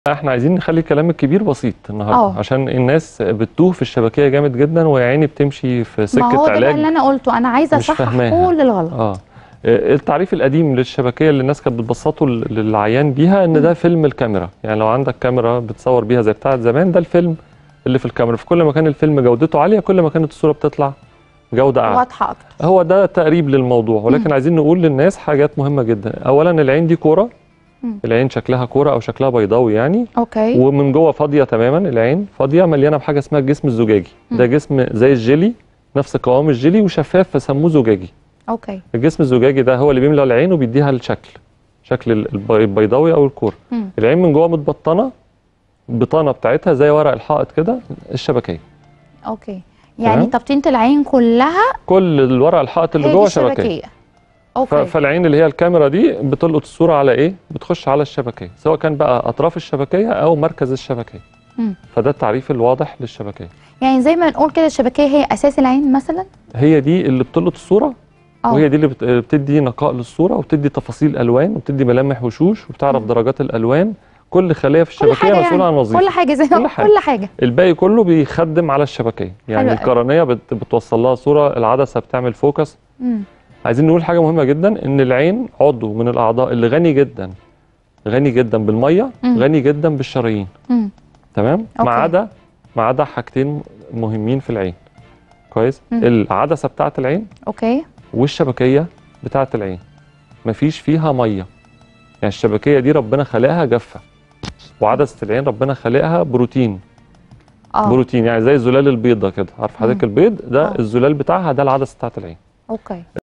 احنا عايزين نخلي الكلام الكبير بسيط النهارده آه. عشان الناس بتتوه في الشبكيه جامد جدا ويا عيني بتمشي في ما سكه هو ده بقى علاج اللي انا قلته انا عايزه مش اصحح فاهماها. كل الغلط اه التعريف القديم للشبكيه اللي الناس كانت بتبسطه لل- للعيان بيها ان ده فيلم الكاميرا يعني لو عندك كاميرا بتصور بيها زي بتاعه زمان ده الفيلم اللي في الكاميرا في كل ما كان الفيلم جودته عاليه كل ما كانت الصوره بتطلع جوده اعلى واضحه اكتر هو ده تقريب للموضوع ولكن مم. عايزين نقول للناس حاجات مهمه جدا اولا العين دي كوره مم. العين شكلها كوره او شكلها بيضاوي يعني اوكي ومن جوه فاضيه تماما العين فاضيه مليانه بحاجه اسمها الجسم الزجاجي ده جسم زي الجيلي نفس قوام الجيلي وشفاف فسموه زجاجي اوكي الجسم الزجاجي ده هو اللي بيملى العين وبيديها الشكل شكل ال- الب- البيضاوي او الكوره مم. العين من جوه متبطنه البطانه بتاعتها زي ورق الحائط كده الشبكيه اوكي يعني تمام. تبطينه العين كلها كل الورق الحائط اللي هي جوه دي شبكيه الشبكيه ف- اوكي فالعين اللي هي الكاميرا دي بتلقط الصوره على ايه بتخش على الشبكيه سواء كان بقى اطراف الشبكيه او مركز الشبكيه مم. فده التعريف الواضح للشبكيه يعني زي ما نقول كده الشبكيه هي اساس العين مثلا هي دي اللي بتلقط الصوره اه وهي دي اللي بت- بتدي نقاء للصوره وبتدي تفاصيل الوان وبتدي ملامح وشوش وبتعرف مم. درجات الالوان كل خليه في كل الشبكيه حاجه مسؤوله عن يعني وظيفه كل حاجه زي كل ما حاجة. كل حاجه الباقي كله بيخدم على الشبكيه يعني حلو أوي. القرنيه بت- بتوصل لها صوره العدسه بتعمل فوكس مم. عايزين نقول حاجه مهمه جدا ان العين عضو من الاعضاء اللي غني جدا غني جدا بالميه مم. غني جدا بالشرايين مم. تمام ما أوكي. عدا ما عدا حاجتين مهمين في العين كويس مم. العدسه بتاعه العين اوكي والشبكيه بتاعه العين مفيش فيها ميه يعني الشبكيه دي ربنا خلقها جافه وعدسه العين ربنا خلقها بروتين اه بروتين يعني زي زلال البيضه كده عارف حضرتك مم. البيض ده آه. الزلال بتاعها ده العدسه بتاعه العين اوكي